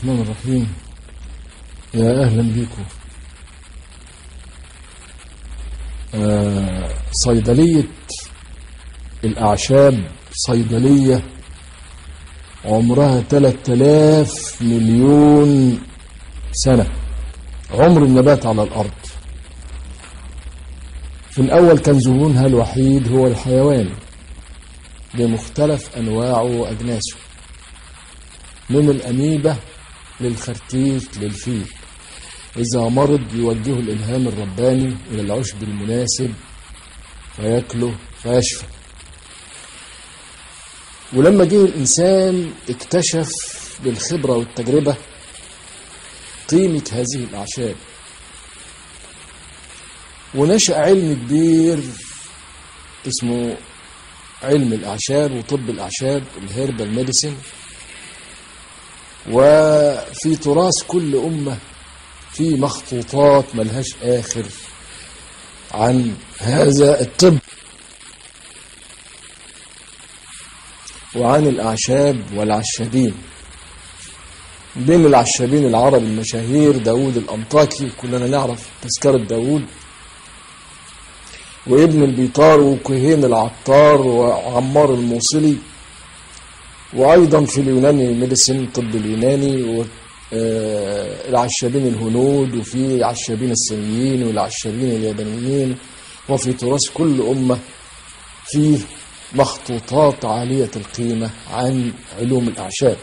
الرحمن الرحيم يا أهلا بيكم آه صيدلية الأعشاب صيدلية عمرها 3000 مليون سنة عمر النبات على الأرض في الأول كان زبونها الوحيد هو الحيوان بمختلف أنواعه وأجناسه من الأميبة للخرتيت للفيل إذا مرض يوجهه الإلهام الرباني إلى العشب المناسب فياكله فيشفى ولما جه الإنسان اكتشف بالخبرة والتجربة قيمة هذه الأعشاب ونشأ علم كبير اسمه علم الأعشاب وطب الأعشاب الهيربال ميديسين وفي تراث كل أمة في مخطوطات ملهاش آخر عن هذا الطب وعن الأعشاب والعشابين بين العشابين العرب المشاهير داود الأنطاكي كلنا نعرف تذكرة داود وابن البيطار وكهين العطار وعمار الموصلي وأيضا في اليوناني ميديسين الطب اليوناني والعشابين الهنود وفي عشابين الصينيين والعشابين اليابانيين وفي تراث كل أمة فيه مخطوطات عالية القيمة عن علوم الأعشاب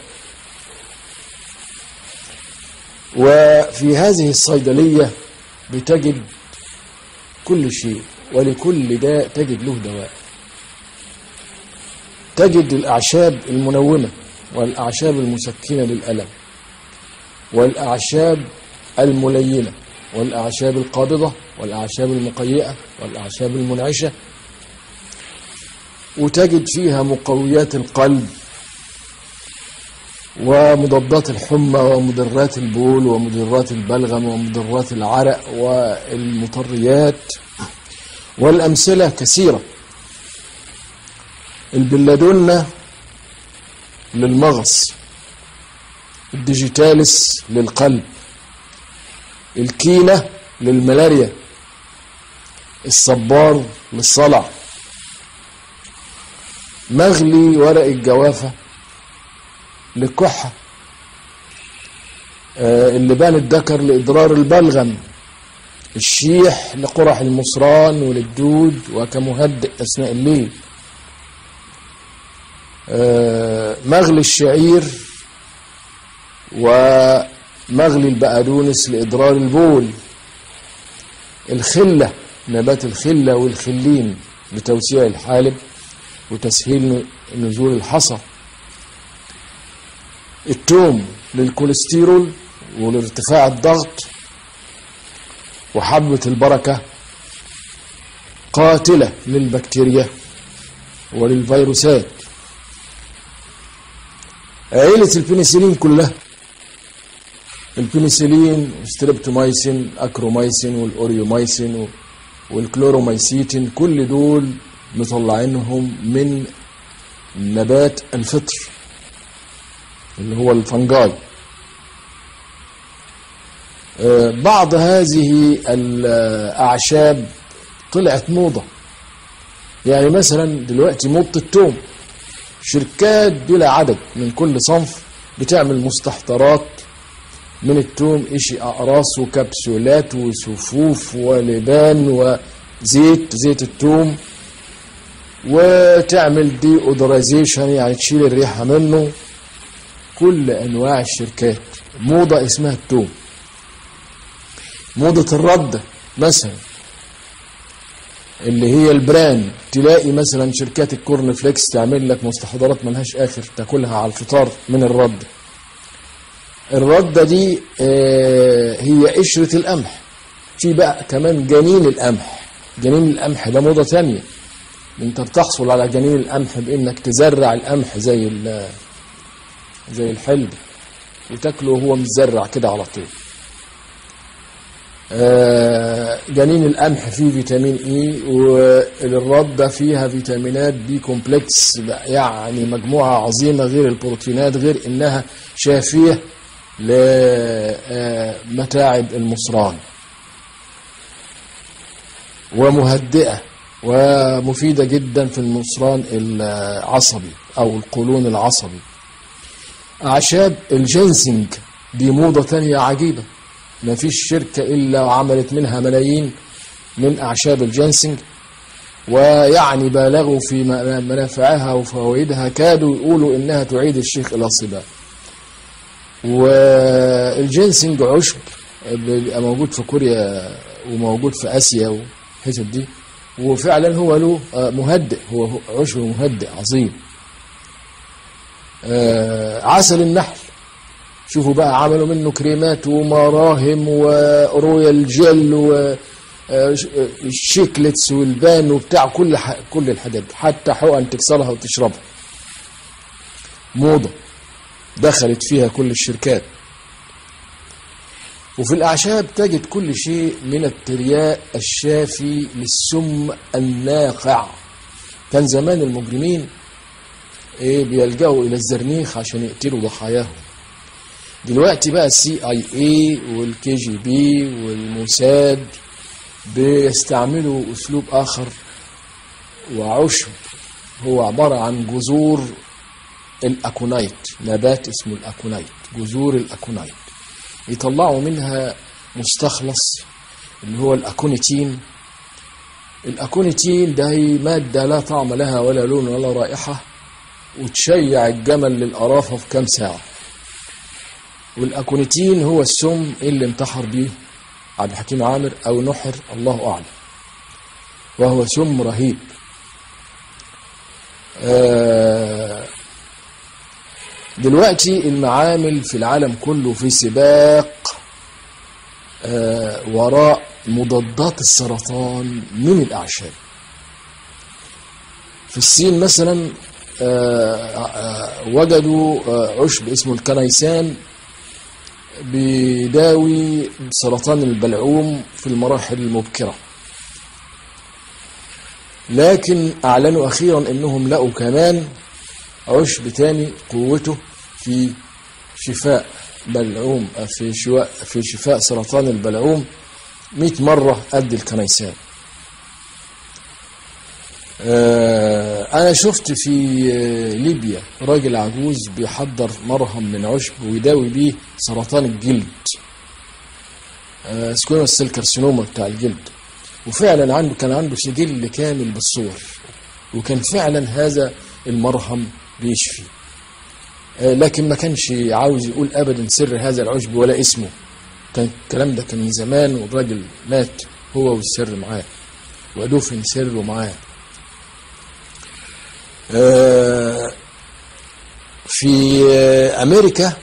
وفي هذه الصيدلية بتجد كل شيء ولكل داء تجد له دواء تجد الأعشاب المنومة والأعشاب المسكنة للألم والأعشاب الملينة والأعشاب القابضة والأعشاب المقيئة والأعشاب المنعشة وتجد فيها مقويات القلب ومضادات الحمى ومدرات البول ومدرات البلغم ومدرات العرق والمطريات والأمثلة كثيرة البلادونا للمغص الديجيتالس للقلب الكينة للملاريا الصبار للصلع مغلي ورق الجوافة للكحة آه اللبان الذكر لإضرار البلغم الشيح لقرح المصران وللدود وكمهدئ أثناء الليل آه مغلي الشعير ومغلي البقدونس لإضرار البول الخلة نبات الخلة والخلين لتوسيع الحالب وتسهيل نزول الحصى التوم للكوليسترول ولارتفاع الضغط وحبة البركة قاتلة للبكتيريا وللفيروسات عيلة البنسلين كلها البنسلين ستريبتومايسين اكرومايسين والاوريومايسين والكلورومايسيتين كل دول مطلعينهم من نبات الفطر اللي هو الفنجاي بعض هذه الأعشاب طلعت موضة يعني مثلا دلوقتي موضة التوم شركات بلا عدد من كل صنف بتعمل مستحضرات من التوم اشي اقراص وكبسولات وصفوف ولبان وزيت زيت التوم وتعمل دي اودرايزيشن يعني تشيل الريحه منه كل انواع الشركات موضه اسمها التوم موضه الرده مثلا اللي هي البراند تلاقي مثلا شركات الكورن فليكس تعمل لك مستحضرات ملهاش اخر تاكلها على الفطار من الرده الرده دي آه هي قشره القمح في بقى كمان جنين القمح جنين القمح ده موضه ثانيه انت بتحصل على جنين القمح بانك تزرع القمح زي زي الحلب وتاكله وهو متزرع كده على طول آه جنين القمح فيه فيتامين اي والرده فيها فيتامينات بي كومبلكس يعني مجموعه عظيمه غير البروتينات غير انها شافيه لمتاعب المصران ومهدئة ومفيدة جدا في المصران العصبي أو القولون العصبي أعشاب الجنسنج دي موضة تانية عجيبة ما فيش شركة إلا وعملت منها ملايين من أعشاب الجنسنج ويعني بالغوا في منافعها وفوائدها كادوا يقولوا إنها تعيد الشيخ إلى صباه والجنسنج عشب بيبقى موجود في كوريا وموجود في آسيا والحتت دي وفعلا هو له مهدئ هو عشب مهدئ عظيم عسل النحل شوفوا بقى عملوا منه كريمات ومراهم ورويال جل والشيكلتس والبان وبتاع كل ح... كل الحاجات دي حتى حقن تكسرها وتشربها موضة دخلت فيها كل الشركات وفي الأعشاب تجد كل شيء من الترياء الشافي للسم الناقع كان زمان المجرمين ايه بيلجأوا إلى الزرنيخ عشان يقتلوا ضحاياهم دلوقتي بقى السي اي اي والكي جي بي والموساد بيستعملوا اسلوب اخر وعشب هو عبارة عن جذور الاكونايت نبات اسمه الاكونايت جذور الاكونايت يطلعوا منها مستخلص اللي هو الاكونيتين الاكونيتين ده هي مادة لا طعم لها ولا لون ولا رائحة وتشيع الجمل للقرافة في كام ساعة والاكونيتين هو السم اللي انتحر بيه عبد الحكيم عامر او نحر الله اعلم وهو سم رهيب آه دلوقتي المعامل في العالم كله في سباق آه وراء مضادات السرطان من الأعشاب في الصين مثلا آه آه وجدوا عشب اسمه الكنيسان بيداوي سرطان البلعوم في المراحل المبكرة لكن أعلنوا أخيرا أنهم لقوا كمان عشب تاني قوته في شفاء بلعوم في شواء في شفاء سرطان البلعوم 100 مرة قد الكنيسان أنا شفت في ليبيا راجل عجوز بيحضر مرهم من عشب ويداوي بيه سرطان الجلد سكويموس سيل كارسينوما بتاع الجلد وفعلا عنده كان عنده سجل كامل بالصور وكان فعلا هذا المرهم بيشفي لكن ما كانش عاوز يقول ابدا سر هذا العشب ولا اسمه كان الكلام ده كان من زمان والراجل مات هو والسر معاه ودفن سره معاه في امريكا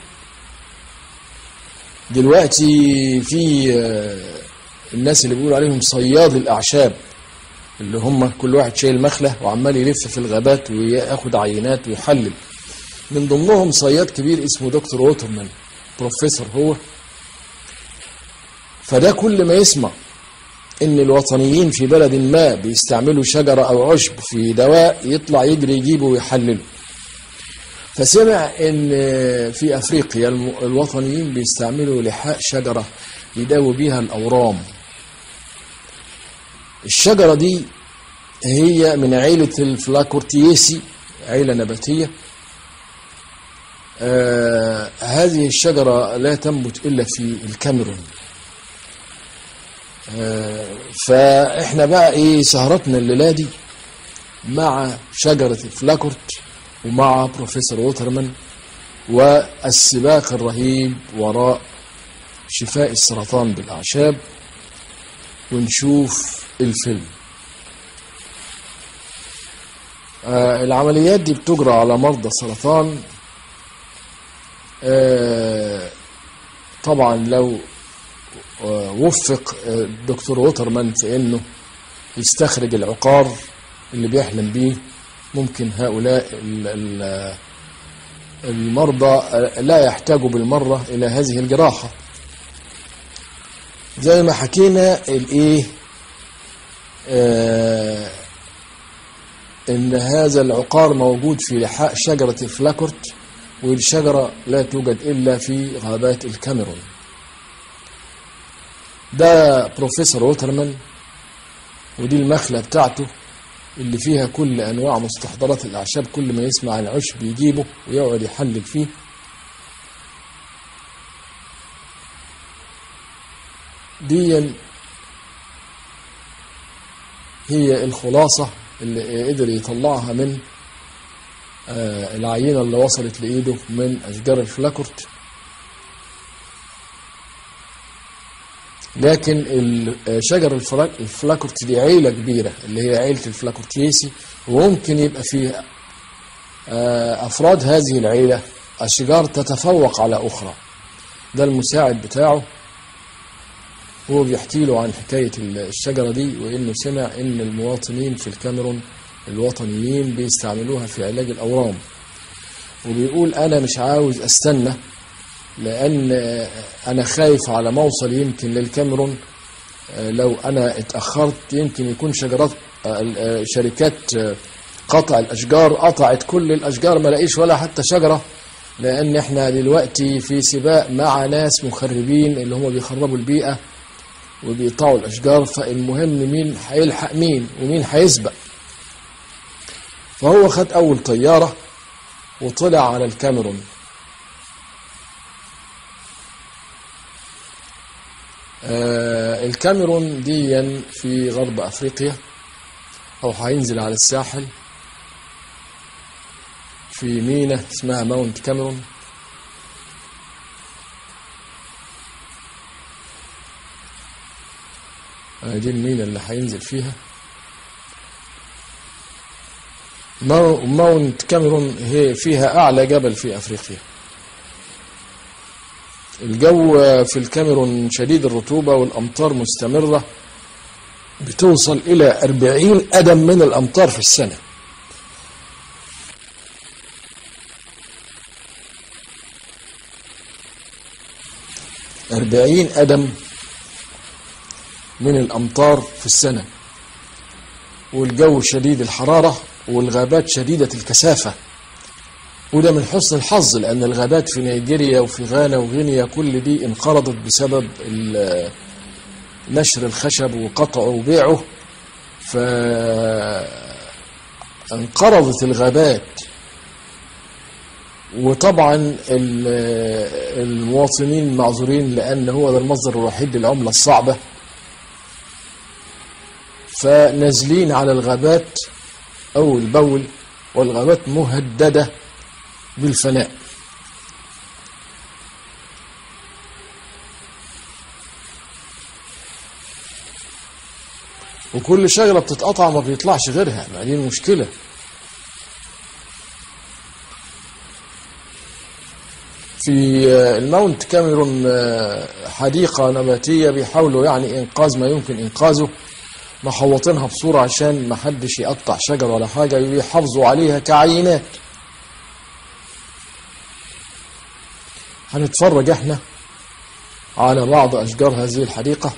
دلوقتي في الناس اللي بيقولوا عليهم صياد الاعشاب اللي هم كل واحد شايل مخله وعمال يلف في الغابات وياخد عينات ويحلل من ضمنهم صياد كبير اسمه دكتور ووترمان بروفيسور هو فده كل ما يسمع ان الوطنيين في بلد ما بيستعملوا شجرة او عشب في دواء يطلع يجري يجيبه ويحلله فسمع ان في افريقيا الوطنيين بيستعملوا لحاء شجرة يداوي بيها الاورام الشجرة دي هي من عيلة الفلاكورتيسي عيلة نباتية آه هذه الشجرة لا تنبت إلا في الكاميرون آه فإحنا بقى إيه سهرتنا الليلة دي مع شجرة الفلاكورت ومع بروفيسور ووترمان والسباق الرهيب وراء شفاء السرطان بالأعشاب ونشوف الفيلم آه العمليات دي بتجرى على مرضى سرطان آه طبعا لو آه وفق الدكتور ووترمان في انه يستخرج العقار اللي بيحلم بيه ممكن هؤلاء المرضى لا يحتاجوا بالمرة إلى هذه الجراحة زي ما حكينا الايه آه ان هذا العقار موجود في لحاء شجرة الفلاكورت والشجرة لا توجد إلا في غابات الكاميرون ده بروفيسور ووترمان ودي المخلة بتاعته اللي فيها كل أنواع مستحضرات الأعشاب كل ما يسمع عن عشب يجيبه ويقعد يحلل فيه دي هي الخلاصة اللي قدر يطلعها من آه، العينة اللي وصلت لإيده من أشجار الفلاكورت لكن ال- آه، شجر الفلا- الفلاكورت دي عيلة كبيرة اللي هي عيلة الفلاكورتيسي وممكن يبقى فيه آه، أفراد هذه العيلة أشجار تتفوق على أخرى ده المساعد بتاعه هو بيحكي له عن حكاية الشجرة دي وإنه سمع إن المواطنين في الكاميرون الوطنيين بيستعملوها في علاج الأورام وبيقول أنا مش عاوز أستنى لأن أنا خايف على ما أوصل يمكن للكاميرون لو أنا اتأخرت يمكن يكون شجرات شركات قطع الأشجار قطعت كل الأشجار ما لاقيش ولا حتى شجرة لأن احنا دلوقتي في سباق مع ناس مخربين اللي هم بيخربوا البيئة وبيقطعوا الأشجار فالمهم مين هيلحق مين ومين هيسبق فهو خد أول طيارة وطلع على الكاميرون آه الكاميرون دي في غرب أفريقيا أو هينزل على الساحل في ميناء اسمها ماونت كاميرون آه دي الميناء اللي هينزل فيها ماو- ماونت كاميرون هي فيها أعلى جبل في أفريقيا الجو في الكاميرون شديد الرطوبة والأمطار مستمرة بتوصل إلى 40 قدم من الأمطار في السنة أربعين قدم من الأمطار في السنة والجو شديد الحرارة والغابات شديدة الكثافة وده من حسن الحظ لأن الغابات في نيجيريا وفي غانا وغينيا كل دي انقرضت بسبب ال- نشر الخشب وقطعه وبيعه فانقرضت الغابات وطبعا ال- المواطنين معذورين لأن هو ده المصدر الوحيد للعملة الصعبة فنازلين على الغابات أول بول والغابات مهددة بالفناء وكل شجرة بتتقطع ما بيطلعش غيرها ما دي المشكلة في آه، الماونت كاميرون آه، حديقة نباتية بيحاولوا يعني إنقاذ ما يمكن إنقاذه محوطينها بصورة عشان ما حدش يقطع شجر ولا حاجة ويحافظوا عليها كعينات هنتفرج احنا على بعض أشجار هذه الحديقة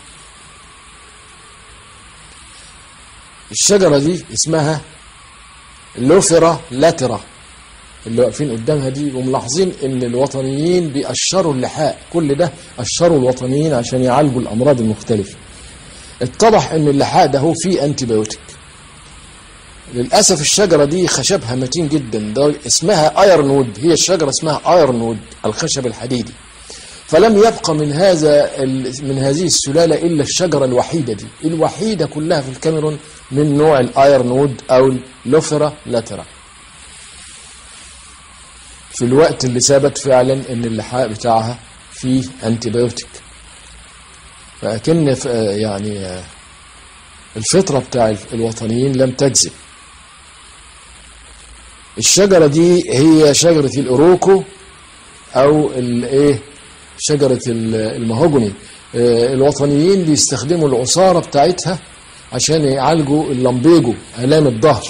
الشجرة دي اسمها لوفرا لاترا اللي واقفين قدامها دي وملاحظين ان الوطنيين بيقشروا اللحاء كل ده قشروا الوطنيين عشان يعالجوا الامراض المختلفه اتضح ان اللحاء ده هو فيه انتي بايوتيك للاسف الشجره دي خشبها متين جدا ده اسمها ايرون وود هي الشجره اسمها ايرون وود الخشب الحديدي فلم يبقى من هذا ال- من هذه السلاله الا الشجره الوحيده دي الوحيده كلها في الكاميرون من نوع الايرون وود او اللوفرا لاترا في الوقت اللي ثبت فعلا ان اللحاء بتاعها فيه انتي بايوتيك فأكن ف- يعني آه، الفطرة بتاع الوطنيين لم تكذب الشجرة دي هي شجرة الأوروكو أو الإيه شجرة ال- المهوجني آه، الوطنيين بيستخدموا العصارة بتاعتها عشان يعالجوا اللمبيجو آلام الظهر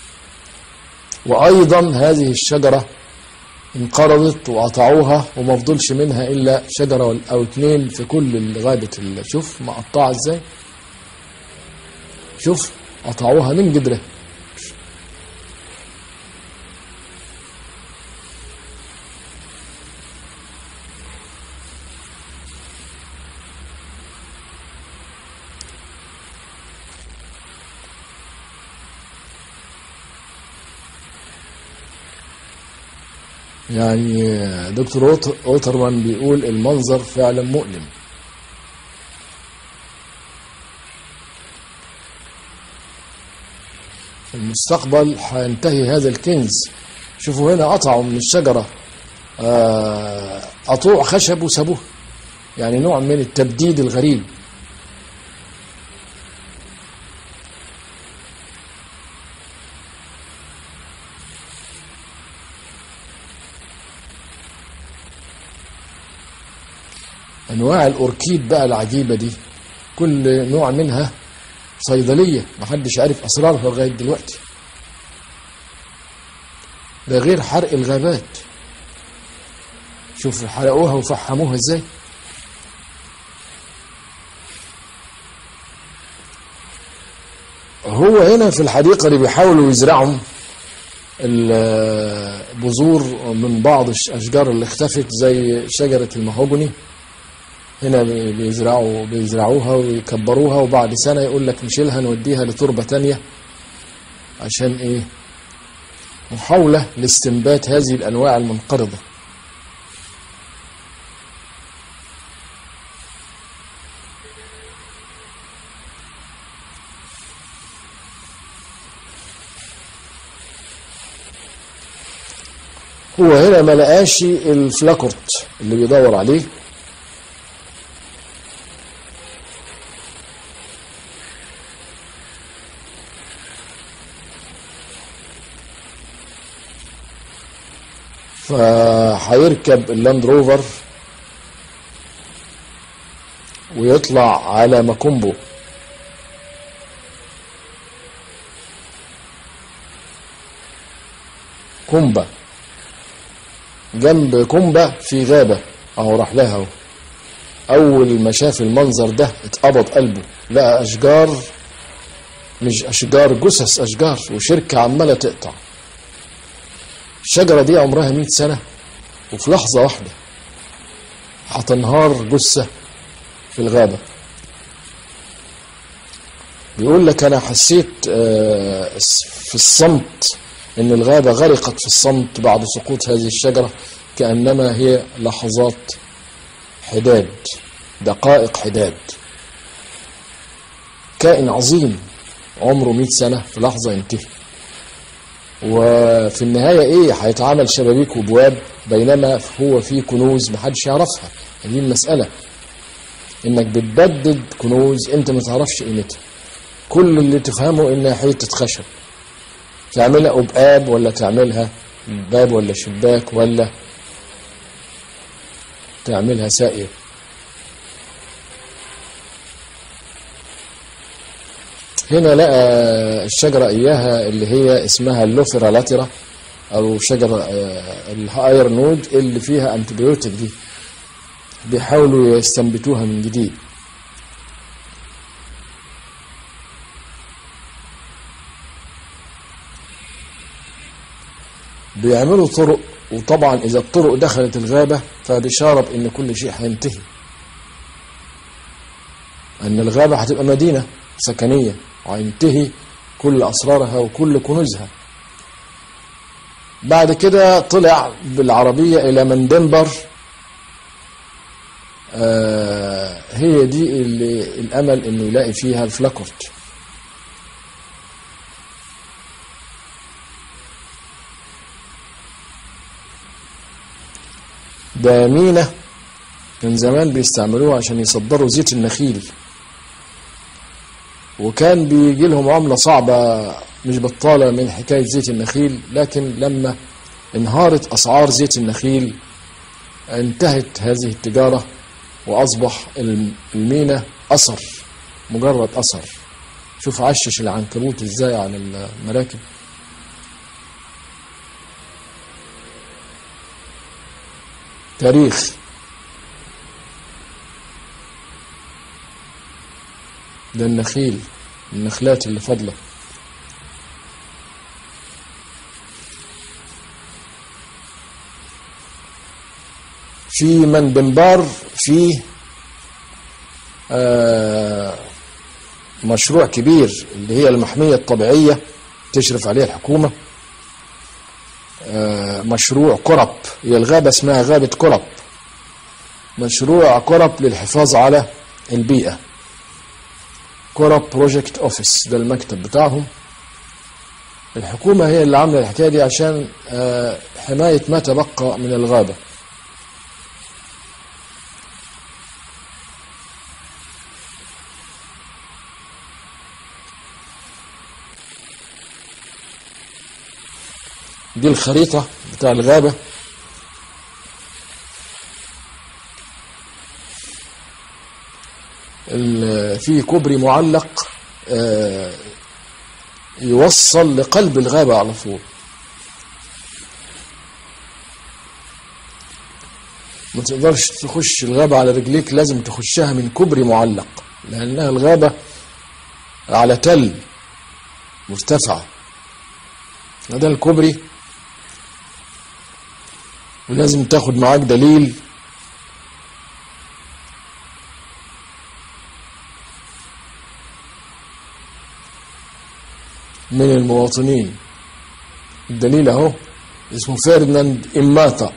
وأيضا هذه الشجرة انقرضت وقطعوها وما فضلش منها الا شجره او اتنين في كل غابه ال- شوف مقطعه ازاي شوف قطعوها من جدرها يعني دكتور أوت- اوترمان بيقول المنظر فعلا مؤلم في المستقبل هينتهي هذا الكنز شوفوا هنا قطعوا من الشجرة آه، قطوع خشب وسابوه يعني نوع من التبديد الغريب انواع الاوركيد بقى العجيبه دي كل نوع منها صيدليه محدش عارف اسرارها لغايه دلوقتي ده غير حرق الغابات شوف حرقوها وفحموها ازاي هو هنا في الحديقه اللي بيحاولوا يزرعوا البذور من بعض الاشجار اللي اختفت زي شجره المهوجني هنا بي- بيزرعوا بيزرعوها ويكبروها وبعد سنة يقول لك نشيلها نوديها لتربة تانية عشان ايه محاولة لاستنبات هذه الأنواع المنقرضة هو هنا ما لقاش الفلاكورت اللي بيدور عليه فهيركب اللاند روفر ويطلع على ماكومبو كومبا جنب كومبا في غابة اهو راح لها اهو اول ما شاف المنظر ده اتقبض قلبه لقى اشجار مش اشجار جثث اشجار وشركة عمالة تقطع الشجرة دي عمرها 100 سنة وفي لحظة واحدة هتنهار جثة في الغابة بيقول لك أنا حسيت آه، في الصمت إن الغابة غرقت في الصمت بعد سقوط هذه الشجرة كأنما هي لحظات حداد دقائق حداد كائن عظيم عمره 100 سنة في لحظة ينتهي وفي النهاية ايه هيتعمل شبابيك وبواب بينما هو فيه كنوز محدش يعرفها دي المسألة انك بتبدد كنوز انت ما تعرفش قيمتها كل اللي تفهمه انها حتة خشب تعملها أبقاب ولا تعملها باب ولا شباك ولا تعملها ساقية هنا لقى الشجرة إياها اللي هي اسمها اللوفيرا لاترا أو شجرة آه، الهاير نود اللي فيها أنتبيوتيك دي بيحاولوا يستنبتوها من جديد بيعملوا طرق وطبعا إذا الطرق دخلت الغابة فبشارة بإن كل شيء هينتهي أن الغابة هتبقى مدينة سكنية وهينتهي كل أسرارها وكل كنوزها بعد كده طلع بالعربية إلى مندنبر آه هي دي اللي الأمل إنه يلاقي فيها الفلاكورت ده مينا من زمان بيستعملوها عشان يصدروا زيت النخيل وكان بيجي لهم عملة صعبة مش بطالة من حكاية زيت النخيل لكن لما انهارت أسعار زيت النخيل انتهت هذه التجارة وأصبح المينا أثر مجرد أثر شوف عشش العنكبوت ازاي على المراكب تاريخ ده النخيل النخلات اللي فاضلة في مندنبار في آه مشروع كبير اللي هي المحمية الطبيعية تشرف عليها الحكومة آه، مشروع كرب هي الغابة اسمها غابة كرب مشروع كرب للحفاظ على البيئة كرب بروجكت اوفيس ده المكتب بتاعهم الحكومة هي اللي عاملة الحكاية دي عشان آه، حماية ما تبقى من الغابة دي الخريطة بتاع الغابة ال- في كوبري معلق آه، يوصل لقلب الغابة على طول ما تقدرش تخش الغابة على رجليك لازم تخشها من كوبري معلق لأنها الغابة على تل مرتفعة ده الكوبري ولازم تاخد معاك دليل من المواطنين الدليل اهو اسمه فerdinand إماتا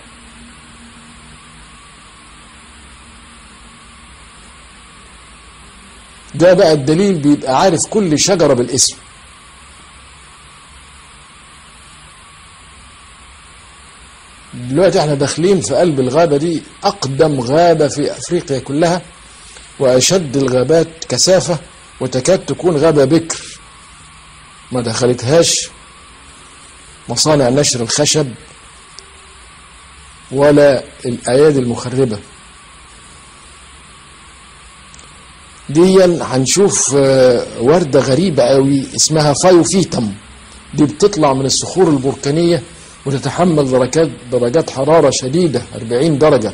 ده بقى الدليل بيبقى عارف كل شجرة بالاسم دلوقتي احنا داخلين في قلب الغابة دي أقدم غابة في أفريقيا كلها وأشد الغابات كثافة وتكاد تكون غابة بكر ما دخلتهاش مصانع نشر الخشب ولا الأيادي المخربة ديا هنشوف آه، وردة غريبة قوي اسمها فايوفيتم دي بتطلع من الصخور البركانية وتتحمل درجات درجات حرارة شديدة 40 درجة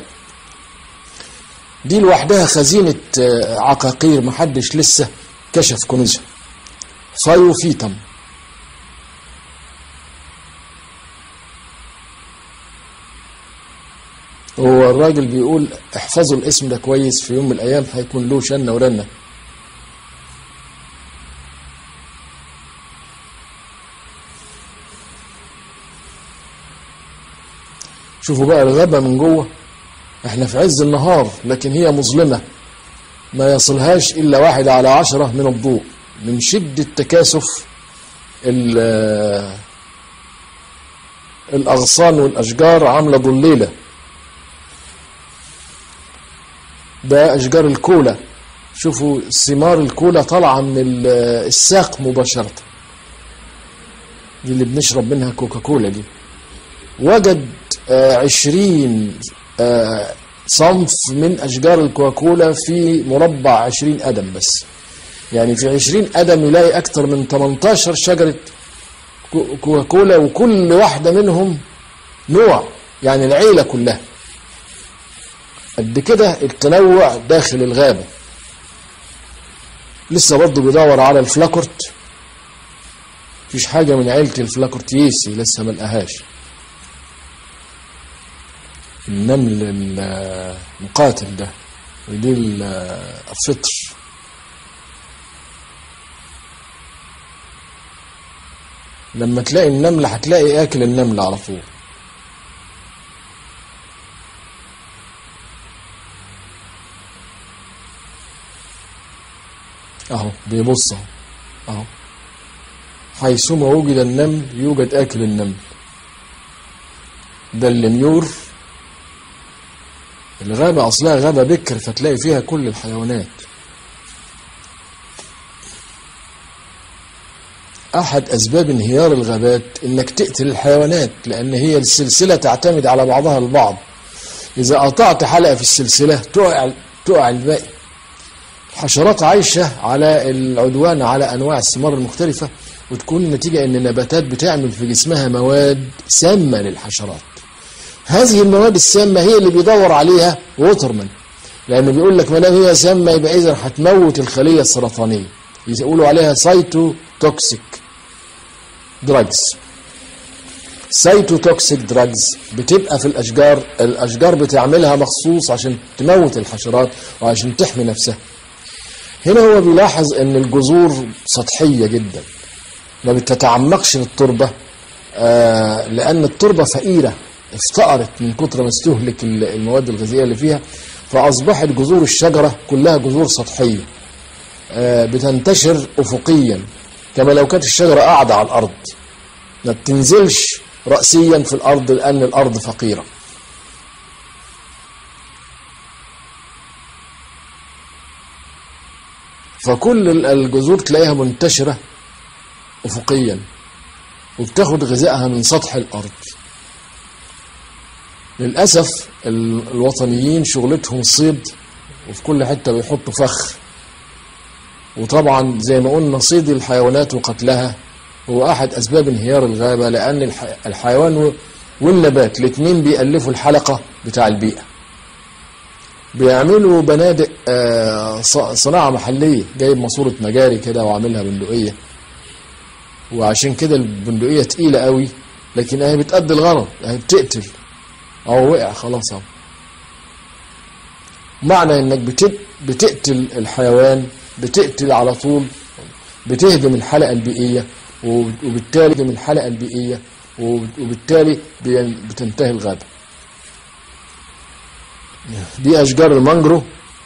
دي لوحدها خزينة آه، عقاقير محدش لسه كشف كنوزها فايوفيتم هو الراجل بيقول احفظوا الاسم ده كويس في يوم من الايام هيكون له شنه ورنه شوفوا بقى الغابه من جوه احنا في عز النهار لكن هي مظلمه ما يصلهاش الا واحد على عشرة من الضوء من شده تكاثف ال- الاغصان والاشجار عامله ضليله ده اشجار الكولا شوفوا ثمار الكولا طالعه من ال- الساق مباشره دي اللي بنشرب منها كوكاكولا دي وجد آه، عشرين آه، صنف من أشجار الكوكاكولا في مربع عشرين قدم بس يعني في عشرين قدم يلاقي أكثر من 18 شجرة كو- كوكاكولا وكل واحدة منهم نوع يعني العيلة كلها قد كده التنوع داخل الغابة لسه برضه بيدور على الفلاكورت مفيش حاجة من عيلة الفلاكورتيسي لسه ملقاهاش النمل المقاتل ده ودي ال- الفطر لما تلاقي النملة هتلاقي آكل النمل على طول اهو بيبص اهو اهو حيثما وجد النمل يوجد اكل النمل ده النميور الغابة أصلها غابة بكر فتلاقي فيها كل الحيوانات أحد أسباب انهيار الغابات إنك تقتل الحيوانات لأن هي السلسلة تعتمد على بعضها البعض إذا قطعت حلقة في السلسلة تقع تقع الباقي الحشرات عايشة على العدوان على أنواع الثمار المختلفة وتكون النتيجة إن النباتات بتعمل في جسمها مواد سامة للحشرات هذه المواد السامة هي اللي بيدور عليها ووترمان لأنه بيقول لك ما دام هي سامة يبقى إذا هتموت الخلية السرطانية يقولوا عليها سايتو توكسيك دراجز سايتو توكسيك دراجز بتبقى في الأشجار الأشجار بتعملها مخصوص عشان تموت الحشرات وعشان تحمي نفسها هنا هو بيلاحظ ان الجذور سطحية جدا ما بتتعمقش في التربة آه، لأن التربة فقيرة افتقرت من كتر ما استهلك ال- المواد الغذائية اللي فيها فأصبحت جذور الشجرة كلها جذور سطحية آه، بتنتشر أفقيا كما لو كانت الشجرة قاعدة على الأرض ما بتنزلش رأسيا في الأرض لأن الأرض فقيرة فكل ال- الجذور تلاقيها منتشرة أفقيا وبتاخد غذائها من سطح الأرض للأسف ال- الوطنيين شغلتهم صيد وفي كل حتة بيحطوا فخ وطبعا زي ما قلنا صيد الحيوانات وقتلها هو أحد أسباب انهيار الغابة لأن الح- الحيوان و- والنبات الاتنين بيألفوا الحلقة بتاع البيئة بيعملوا بنادق آه، ص- صناعة محلية جايب ماسورة مجاري كده وعاملها بندقية وعشان كده البندقية تقيلة قوي لكن هي بتأدي الغرض هي بتقتل أو وقع خلاص أهو معنى انك بت- بتقتل الحيوان بتقتل على طول بتهدم الحلقة البيئية وب- وبالتالي من الحلقة البيئية وب- وبالتالي بي- بتنتهي الغابة دي أشجار المانجرو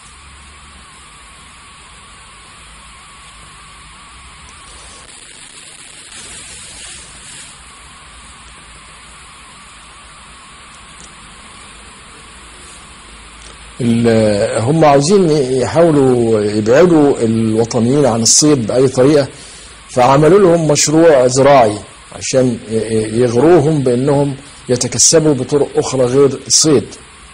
ال- هم عاوزين يحاولوا يبعدوا الوطنيين عن الصيد بأي طريقة فعملوا لهم مشروع زراعي عشان ي- ي- يغروهم بأنهم يتكسبوا بطرق أخرى غير الصيد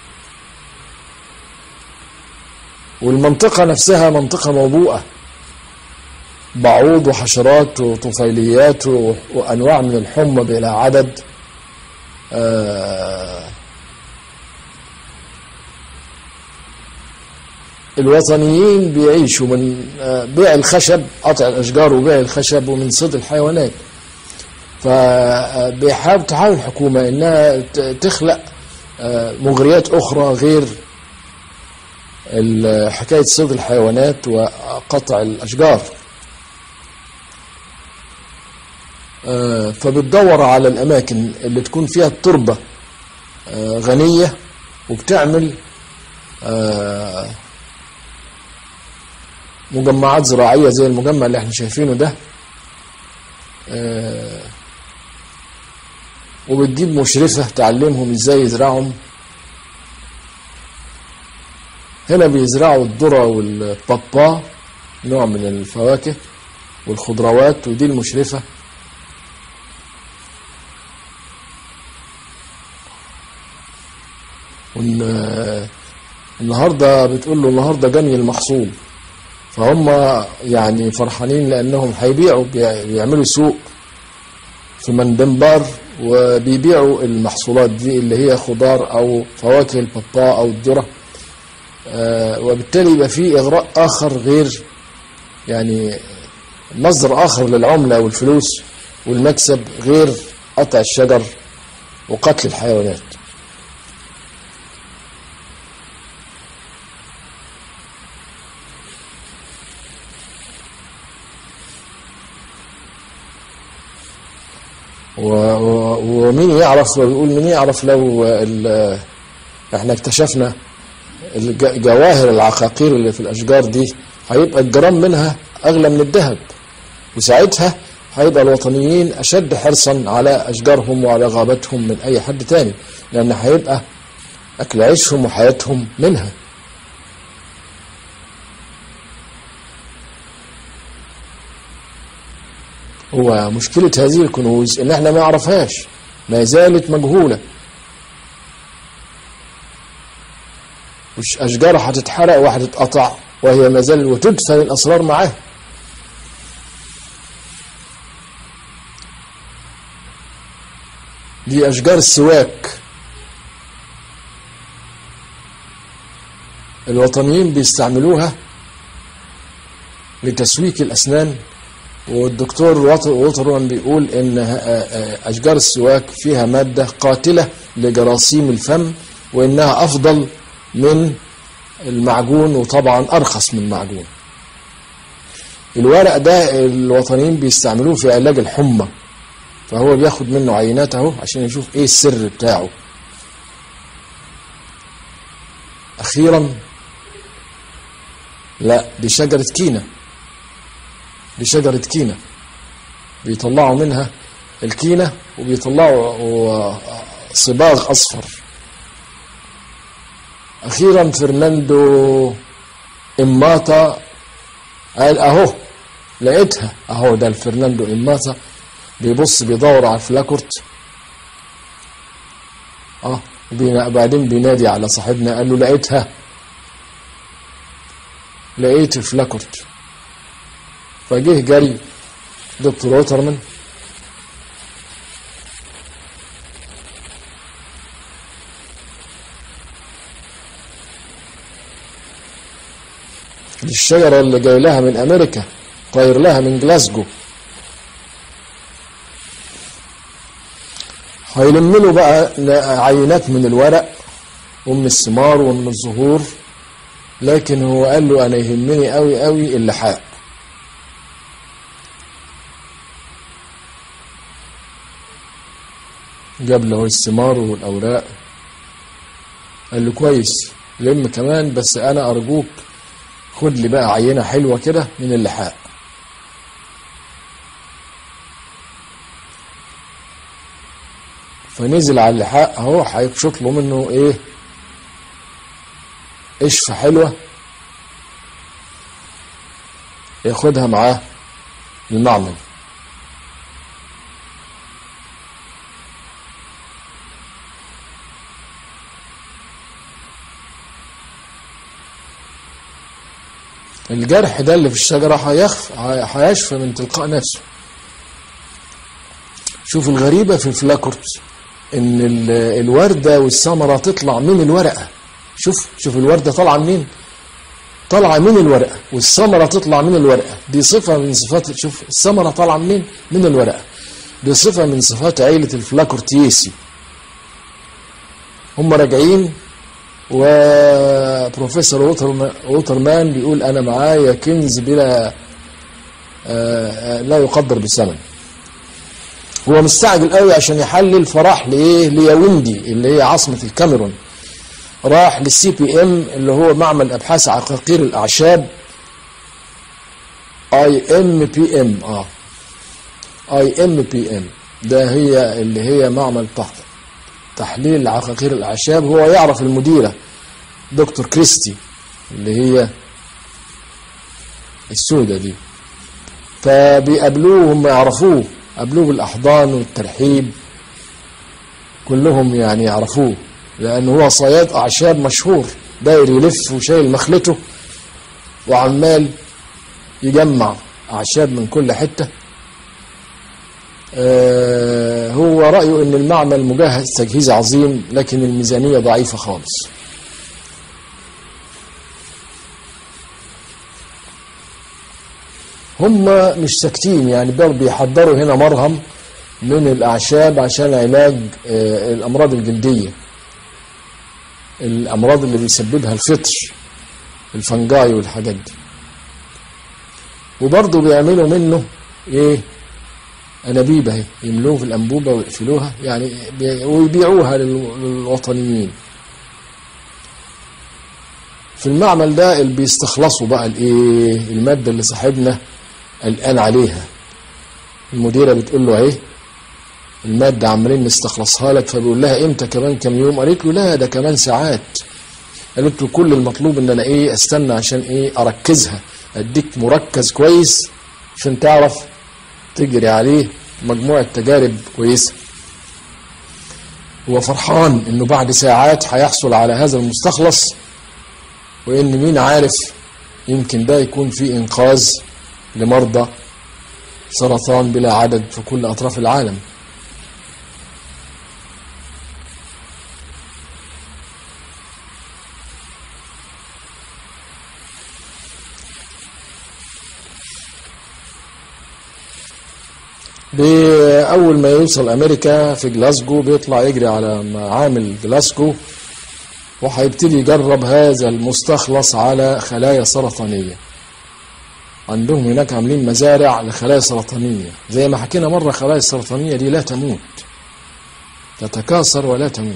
والمنطقة نفسها منطقة موبوءة بعوض وحشرات وطفيليات و- وأنواع من الحمى بلا عدد آه الوطنيين بيعيشوا من آه، بيع الخشب قطع الاشجار وبيع الخشب ومن صيد الحيوانات فبيحاول تحاول الحكومه انها ت- تخلق آه، مغريات اخرى غير ال- حكايه صيد الحيوانات وقطع الاشجار آه، فبتدور على الاماكن اللي تكون فيها التربه آه، غنيه وبتعمل آه، مجمعات زراعية زي المجمع اللي احنا شايفينه ده آه، وبتجيب مشرفة تعلمهم ازاي يزرعهم هنا بيزرعوا الذرة والبابا نوع من الفواكه والخضروات ودي المشرفة وإن- النهارده بتقول له النهارده جني المحصول فهم يعني فرحانين لانهم هيبيعوا بيع- بيعملوا سوق في مندنبار وبيبيعوا المحصولات دي اللي هي خضار او فواكه البابا او الذره آه، وبالتالي يبقى في اغراء اخر غير يعني مصدر اخر للعمله والفلوس والمكسب غير قطع الشجر وقتل الحيوانات و- و- ومين يعرف بيقول مين يعرف لو ال- احنا اكتشفنا الج- جواهر العقاقير اللي في الاشجار دي هيبقى الجرام منها اغلى من الذهب وساعتها هيبقى الوطنيين اشد حرصا على اشجارهم وعلى غاباتهم من اي حد تاني لان هيبقى اكل عيشهم وحياتهم منها هو مشكلة هذه الكنوز إن إحنا ما نعرفهاش ما زالت مجهولة مش أشجار هتتحرق وهتتقطع وهي ما زال وتدفن الأسرار معاها دي أشجار السواك الوطنيين بيستعملوها لتسويك الأسنان والدكتور وط- وطرون بيقول ان ه- آه، اشجار السواك فيها ماده قاتله لجراثيم الفم وانها افضل من المعجون وطبعا ارخص من المعجون الورق ده الوطنيين بيستعملوه في علاج الحمى فهو بياخد منه عينات اهو عشان يشوف ايه السر بتاعه اخيرا لا دي شجرة كينة دي شجرة كينة بيطلعوا منها الكينة وبيطلعوا صباغ أصفر أخيرا فرناندو إماتا قال أهو لقيتها أهو ده الفرناندو إماتا بيبص بيدور على الفلاكورت اه وبعدين بينادي على صاحبنا قال له لقيتها لقيت الفلاكورت فجه جري دكتور ووترمان الشجرة اللي جاي لها من أمريكا طاير لها من جلاسجو هيلم له بقى عينات من الورق ومن الثمار ومن الزهور لكن هو قال له أنا يهمني قوي قوي اللحاء جاب له الثمار والأوراق قال له كويس لم كمان بس أنا أرجوك خد لي بقى عينة حلوة كده من اللحاء فنزل على اللحاء اهو هيبشط له منه ايه قشفة حلوة ياخدها معاه المعمل الجرح ده اللي في الشجرة هيخف هيشفى من تلقاء نفسه شوف الغريبة في الفلاكورت ان الوردة والثمرة تطلع من الورقة شوف شوف الوردة طالعة منين طالعة من الورقة والثمرة تطلع من الورقة دي صفة من صفات شوف الثمرة طالعة منين من الورقة دي صفة من صفات عيلة الفلاكورتيسي هم راجعين وبروفيسور ووترمان بيقول انا معايا كنز بلا لا يقدر بثمن هو مستعجل قوي عشان يحلل فراح لايه لياوندي اللي هي عاصمه الكاميرون راح للسي بي ام اللي هو معمل ابحاث عقاقير الاعشاب اي ام بي ام اه اي ام بي ام ده هي اللي هي معمل تحت تحليل عقاقير الاعشاب هو يعرف المديره دكتور كريستي اللي هي السودة دي فبيقابلوه هم يعرفوه قابلوه بالاحضان والترحيب كلهم يعني يعرفوه لانه هو صياد اعشاب مشهور داير يلف وشايل مخلته وعمال يجمع اعشاب من كل حته آه هو رايه ان المعمل مجهز تجهيز عظيم لكن الميزانيه ضعيفه خالص هم مش ساكتين يعني برضه بيحضروا هنا مرهم من الأعشاب عشان علاج الأمراض الجلدية الأمراض اللي بيسببها الفطر الفنجاي والحاجات دي وبرضه بيعملوا منه ايه انابيب اهي يملوه في الانبوبه ويقفلوها يعني ويبيعوها للوطنيين في المعمل ده اللي بيستخلصوا بقى الايه الماده اللي صاحبنا قلقان عليها المديره بتقول له اهي الماده عمالين نستخلصها لك فبيقول لها امتى كمان كام يوم قالت له لا ده كمان ساعات قالت له كل المطلوب ان انا ايه استنى عشان ايه اركزها اديك مركز كويس عشان تعرف تجري عليه مجموعه تجارب كويسه هو فرحان انه بعد ساعات هيحصل على هذا المستخلص وان مين عارف يمكن ده يكون في انقاذ لمرضى سرطان بلا عدد في كل اطراف العالم أول ما يوصل أمريكا في جلاسجو بيطلع يجري على معامل جلاسجو وهيبتدي يجرب هذا المستخلص على خلايا سرطانية عندهم هناك عاملين مزارع لخلايا سرطانية زي ما حكينا مرة خلايا السرطانية دي لا تموت تتكاثر ولا تموت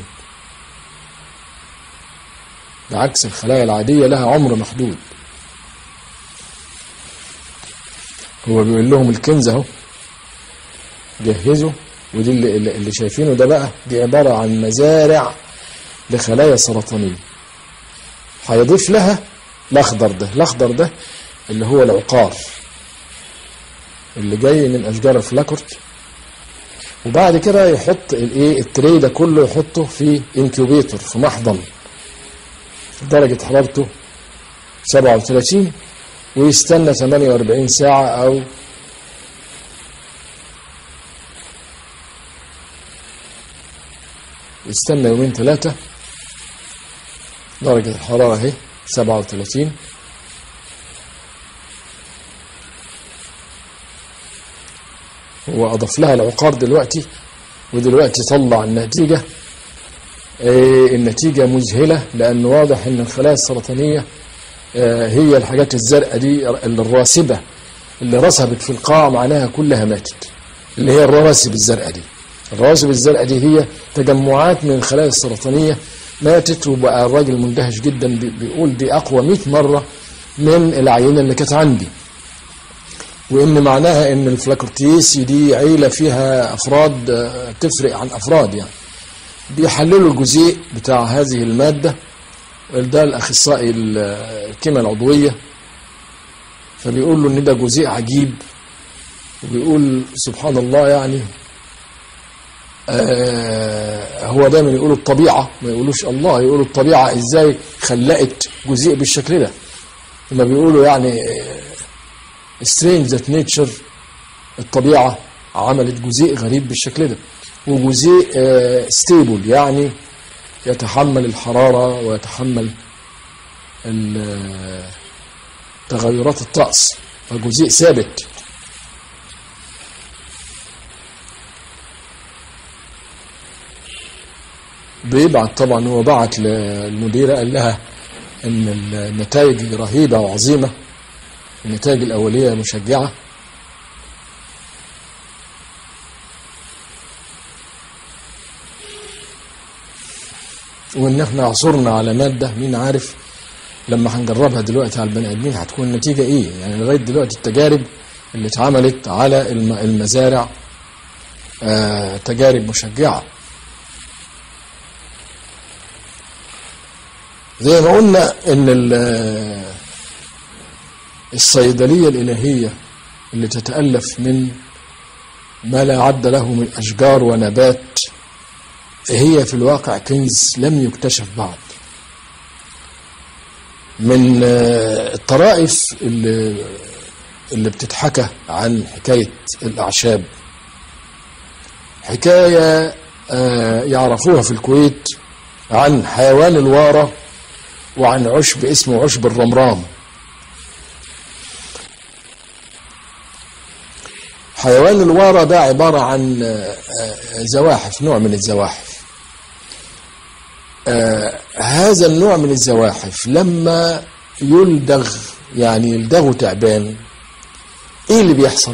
بعكس الخلايا العادية لها عمر محدود هو بيقول لهم الكنز اهو جهزوا ودي اللي, اللي شايفينه ده بقى دي عبارة عن مزارع لخلايا سرطانية هيضيف لها الأخضر ده الأخضر ده اللي هو العقار اللي جاي من أشجار الفلاكورت وبعد كده يحط الايه التري ده كله يحطه في انكيوبيتور في محضن درجة حرارته 37 ويستنى 48 ساعة أو يستنى يومين ثلاثة درجة الحرارة اهي 37 هو أضاف لها العقار دلوقتي ودلوقتي طلع النتيجة إيه النتيجة مذهلة لأن واضح أن الخلايا السرطانية آه هي الحاجات الزرقاء دي اللي الراسبة اللي رسبت في القاع معناها كلها ماتت اللي هي الرواسب الزرقاء دي الرواسب الزرقاء دي هي تجمعات من الخلايا السرطانية ماتت وبقى الراجل مندهش جدا بيقول دي أقوى 100 مرة من العينة اللي كانت عندي وإن معناها إن الفلاكورتيسي دي عيلة فيها أفراد تفرق عن أفراد يعني بيحللوا الجزيء بتاع هذه المادة ده الأخصائي الكيمياء العضوية فبيقول له إن ده جزيء عجيب وبيقول سبحان الله يعني آه هو دايما يقولوا الطبيعة ما يقولوش الله يقولوا الطبيعة ازاي خلقت جزيء بالشكل ده لما بيقولوا يعني سترينج ذات نيتشر الطبيعة عملت جزيء غريب بالشكل ده وجزيء ستيبل يعني يتحمل الحرارة ويتحمل تغيرات الطقس فجزيء ثابت بيبعت طبعا هو بعت للمديرة قال لها ان النتائج رهيبة وعظيمة النتائج الأولية مشجعة وان احنا عصرنا على مادة مين عارف لما هنجربها دلوقتي على البني ادمين هتكون النتيجة ايه يعني لغاية دلوقتي التجارب اللي اتعملت على المزارع آه تجارب مشجعة زي ما قلنا ان الصيدلية الإلهية اللي تتألف من ما لا عد له من أشجار ونبات هي في الواقع كنز لم يكتشف بعد من الطرائف اللي, اللي بتتحكى عن حكاية الأعشاب حكاية يعرفوها في الكويت عن حيوان الوارة وعن عشب اسمه عشب الرمرام حيوان الوارة ده عبارة عن زواحف نوع من الزواحف هذا النوع من الزواحف لما يلدغ يعني يلدغه تعبان ايه اللي بيحصل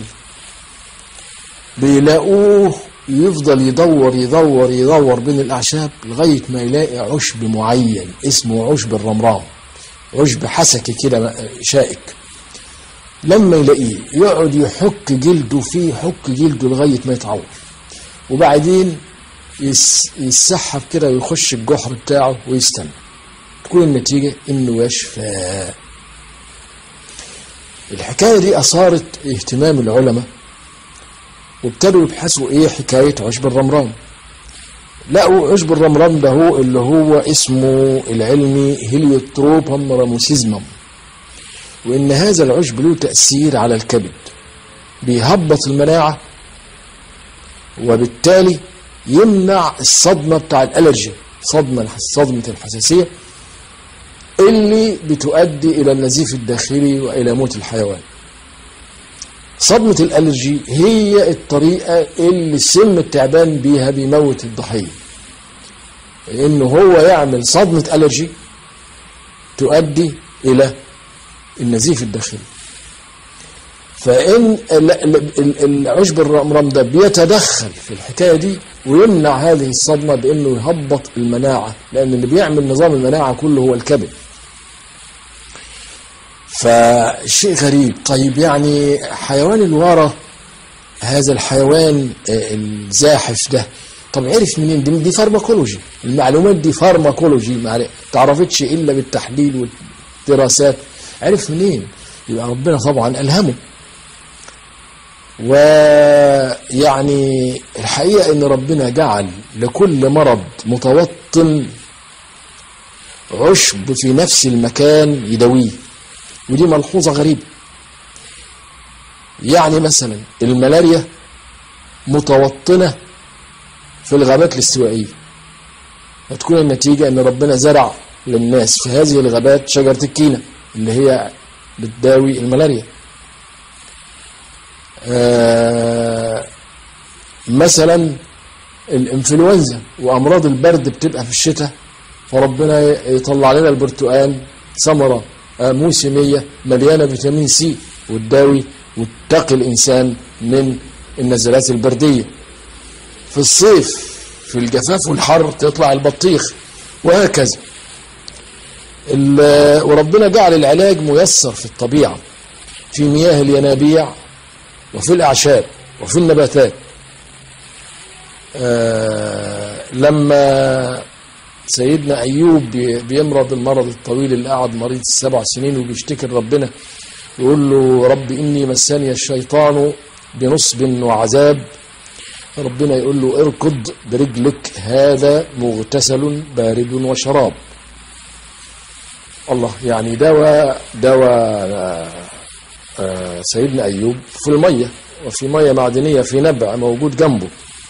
بيلاقوه يفضل يدور يدور يدور بين الأعشاب لغاية ما يلاقي عشب معين اسمه عشب الرمرام عشب حسكي كده شائك لما يلاقيه يقعد يحك جلده فيه يحك جلده لغاية ما يتعور وبعدين يسحب كده ويخش الجحر بتاعه ويستنى تكون النتيجة انه يشفى الحكاية دي أثارت اهتمام العلماء وابتدوا يبحثوا ايه حكاية عشب الرمرام لقوا عشب الرمرام ده هو اللي هو اسمه العلمي هيليوتروبم راموسيزمم وان هذا العشب له تأثير على الكبد بيهبط المناعة وبالتالي يمنع الصدمة بتاع الألرجي صدمة صدمة الحساسية اللي بتؤدي إلى النزيف الداخلي وإلى موت الحيوان صدمة الألرجي هي الطريقة اللي سم التعبان بيها بيموت الضحية إنه هو يعمل صدمة ألرجي تؤدي إلى النزيف الداخلي فإن ال- ال- ال- العشب الرمرم ده بيتدخل في الحكاية دي ويمنع هذه الصدمة بأنه يهبط المناعة لأن اللي بيعمل نظام المناعة كله هو الكبد فشيء غريب طيب يعني حيوان الورى هذا الحيوان آه، الزاحف ده طب عرف منين دي, دي فارماكولوجي المعلومات دي فارماكولوجي ما تعرفتش الا بالتحليل والدراسات عرف منين يبقى ربنا طبعا الهمه ويعني الحقيقه ان ربنا جعل لكل مرض متوطن عشب في نفس المكان يداويه ودي ملحوظه غريبه يعني مثلا الملاريا متوطنة في الغابات الاستوائية هتكون النتيجة ان ربنا زرع للناس في هذه الغابات شجرة الكينة اللي هي بتداوي الملاريا آه مثلا الانفلونزا وامراض البرد بتبقى في الشتاء فربنا يطلع لنا البرتقال ثمره آه، موسميه مليانه فيتامين سي وتداوي وتقي الانسان من النزلات البرديه في الصيف في الجفاف والحر تطلع البطيخ وهكذا ال- وربنا جعل العلاج ميسر في الطبيعه في مياه الينابيع وفي الاعشاب وفي النباتات آه لما سيدنا ايوب بي- بيمرض المرض الطويل اللي قعد مريض سبع سنين وبيشتكي لربنا يقول له رب اني مسني الشيطان بنصب وعذاب ربنا يقول له اركض برجلك هذا مغتسل بارد وشراب الله يعني دواء دواء آه، آه، سيدنا ايوب في الميه وفي ميه معدنيه في نبع موجود جنبه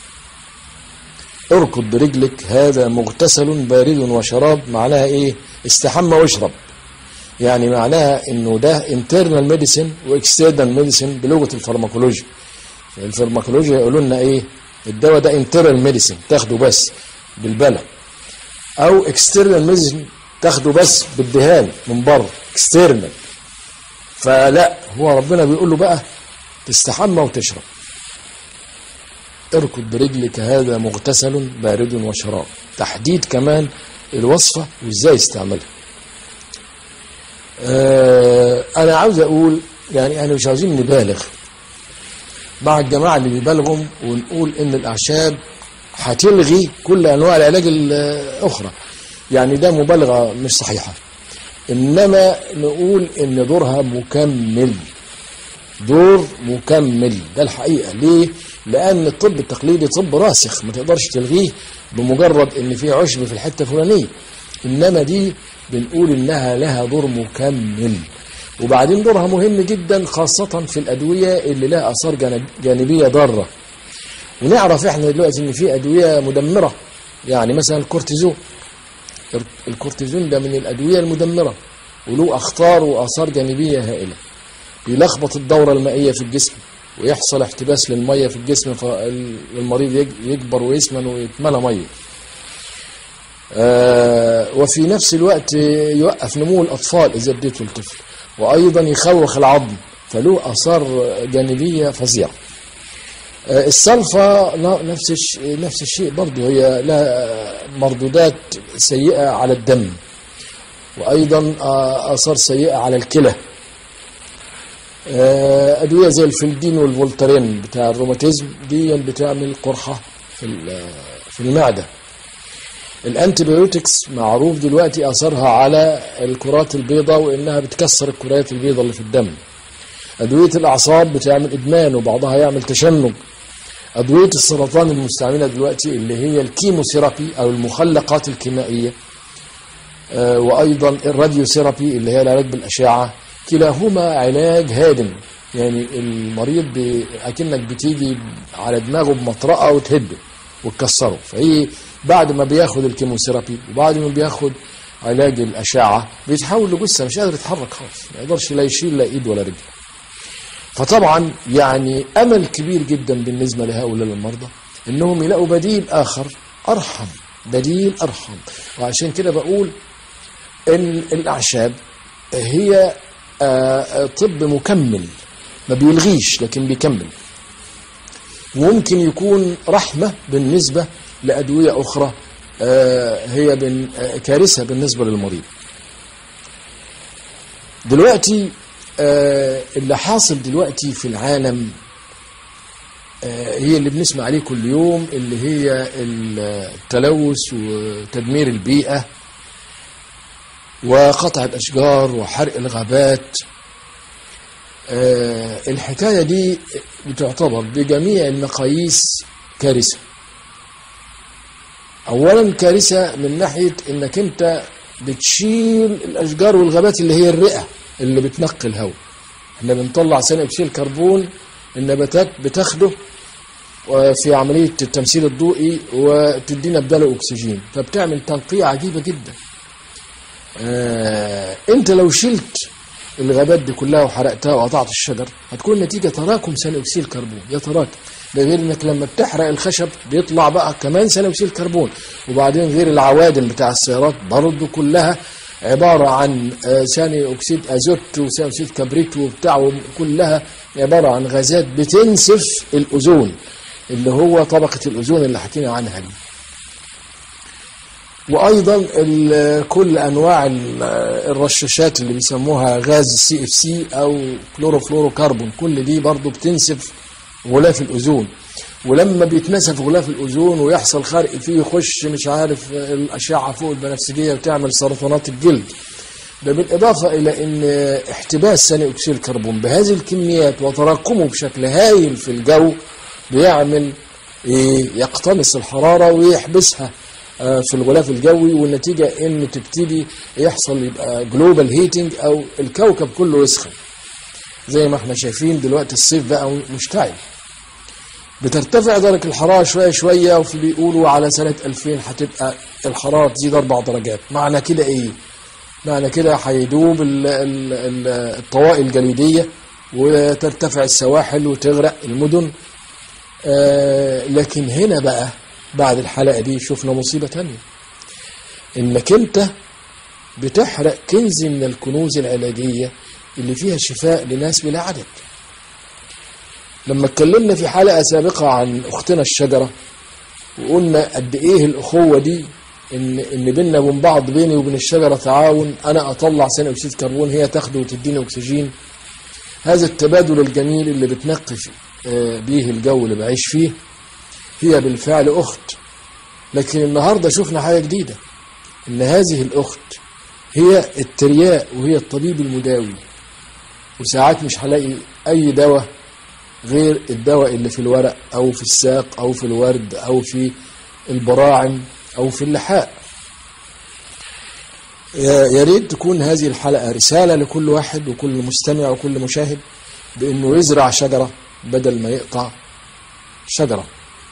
اركض برجلك هذا مغتسل بارد وشراب معناها ايه استحمى واشرب يعني معناها انه ده internal medicine واكسترنال ميديسن بلغه الفارماكولوجيا الفارماكولوجيا يقولوا لنا ايه الدواء ده internal medicine تاخده بس بالبلع او external medicine تاخده بس بالدهان من بره external فلا هو ربنا بيقول له بقى تستحمى وتشرب اركض برجلك هذا مغتسل بارد وشراب تحديد كمان الوصفة وازاي استعملها آه انا عاوز اقول يعني احنا مش عاوزين نبالغ مع الجماعة اللي بيبالغوا ونقول ان الاعشاب هتلغي كل انواع العلاج الاخرى يعني ده مبالغة مش صحيحة انما نقول ان دورها مكمل دور مكمل ده الحقيقة ليه لان الطب التقليدي طب راسخ ما تقدرش تلغيه بمجرد ان في عشب في الحتة الفلانية انما دي بنقول انها لها دور مكمل وبعدين دورها مهم جدا خاصة في الأدوية اللي لها آثار جانب- جانبية ضارة ونعرف احنا دلوقتي ان في أدوية مدمرة يعني مثلا الكورتيزون الكورتيزون ده من الأدوية المدمرة وله أخطار وآثار جانبية هائلة بيلخبط الدورة المائية في الجسم ويحصل احتباس للمية في الجسم فالمريض يج- يكبر ويسمن ويتملى مية آه، وفي نفس الوقت يوقف نمو الأطفال إذا اديته الطفل وأيضا يخوخ العظم فله آثار جانبية فظيعة آه، السلفة لا- نفس الش- نفس الشيء برضه هي لها مردودات سيئة على الدم وأيضا آه، آثار سيئة على الكلى آه، أدوية زي الفلدين والفولتارين بتاع الروماتيزم دي بتعمل قرحة في ال- في المعدة الانتيبيوتكس معروف دلوقتي اثرها على الكرات البيضاء وانها بتكسر الكرات البيضاء اللي في الدم ادويه الاعصاب بتعمل ادمان وبعضها يعمل تشنج ادويه السرطان المستعمله دلوقتي اللي هي الكيموثيرابي او المخلقات الكيميائيه آه، وايضا الراديوثيرابي اللي هي العلاج بالاشعه كلاهما علاج هادم يعني المريض ب- اكنك بتيجي على دماغه بمطرقه وتهده وتكسره فهي بعد ما بياخد الكيموثيرابي وبعد ما بياخد علاج الاشعه بيتحول لجثه مش قادر يتحرك خالص ما يقدرش لا يشيل لا ايد ولا رجل فطبعا يعني امل كبير جدا بالنسبه لهؤلاء المرضى انهم يلاقوا بديل اخر ارحم بديل ارحم وعشان كده بقول ان الاعشاب هي آه، آه، طب مكمل ما بيلغيش لكن بيكمل وممكن يكون رحمة بالنسبة لأدوية أخرى آه، هي بن- آه، كارثة بالنسبة للمريض دلوقتي آه، اللي حاصل دلوقتي في العالم آه، هي اللي بنسمع عليه كل يوم اللي هي التلوث وتدمير البيئة وقطع الأشجار وحرق الغابات آه، الحكاية دي بتعتبر بجميع المقاييس كارثة أولا كارثة من ناحية إنك أنت بتشيل الأشجار والغابات اللي هي الرئة اللي بتنقي الهواء احنا بنطلع ثاني أكسيد الكربون النباتات بتاخده في عملية التمثيل الضوئي وتدينا بداله أكسجين فبتعمل تنقية عجيبة جدا آه انت لو شلت الغابات دي كلها وحرقتها وقطعت الشجر هتكون النتيجة تراكم ثاني أكسيد الكربون يتراكم ده غير انك لما بتحرق الخشب بيطلع بقى كمان ثاني أكسيد الكربون وبعدين غير العوادم بتاع السيارات برضه كلها عبارة عن آه، ثاني أكسيد أزوت وثاني أكسيد كبريت وبتاع كلها عبارة عن غازات بتنسف الأوزون اللي هو طبقة الأوزون اللي حكينا عنها دي وايضا ال- كل انواع ال- الرشاشات اللي بيسموها غاز سي اف سي او كلوروفلوروكربون كل دي برضو بتنسف غلاف الاوزون ولما بيتنسف غلاف الاوزون ويحصل خرق فيه يخش مش عارف الاشعه فوق البنفسجيه وتعمل سرطانات الجلد ده بالاضافه الى ان احتباس ثاني اكسيد الكربون بهذه الكميات وتراكمه بشكل هايل في الجو بيعمل إيه؟ يقتنص الحراره ويحبسها آه، في الغلاف الجوي والنتيجه ان تبتدي يحصل يبقى جلوبال هيتنج او الكوكب كله يسخن زي ما احنا شايفين دلوقتي الصيف بقى مشتعل بترتفع درجة الحرارة شوية شوية وفي بيقولوا على سنة 2000 هتبقى الحرارة تزيد أربع درجات معنى كده إيه؟ معنى كده هيدوب ال- ال- ال- الطوائي الجليدية وترتفع السواحل وتغرق المدن آه لكن هنا بقى بعد الحلقة دي شفنا مصيبة تانية إنك أنت بتحرق كنز من الكنوز العلاجية اللي فيها شفاء لناس بلا عدد لما اتكلمنا في حلقة سابقة عن أختنا الشجرة وقلنا قد إيه الأخوة دي إن إن بيننا وبين بعض بيني وبين الشجرة تعاون أنا أطلع ثاني أكسيد كربون هي تاخده وتديني أكسجين هذا التبادل الجميل اللي بتنقي في- آه، بيه الجو اللي بعيش فيه هي بالفعل أخت لكن النهاردة شفنا حاجة جديدة إن هذه الأخت هي الترياء وهي الطبيب المداوي وساعات مش هلاقي أي دواء غير الدواء اللي في الورق أو في الساق أو في الورد أو في البراعم أو في اللحاء يا يا ريت تكون هذه الحلقة رسالة لكل واحد وكل مستمع وكل مشاهد بأنه يزرع شجرة بدل ما يقطع شجرة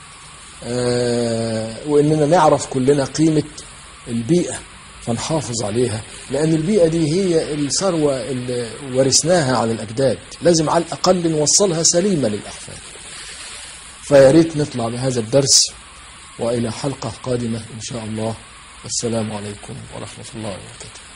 آه، وإننا نعرف كلنا قيمة البيئة فنحافظ عليها لأن البيئة دي هي الثروة اللي ورثناها عن الأجداد لازم على الأقل نوصلها سليمة للأحفاد فيا ريت نطلع بهذا الدرس وإلى حلقة قادمة إن شاء الله والسلام عليكم ورحمة الله وبركاته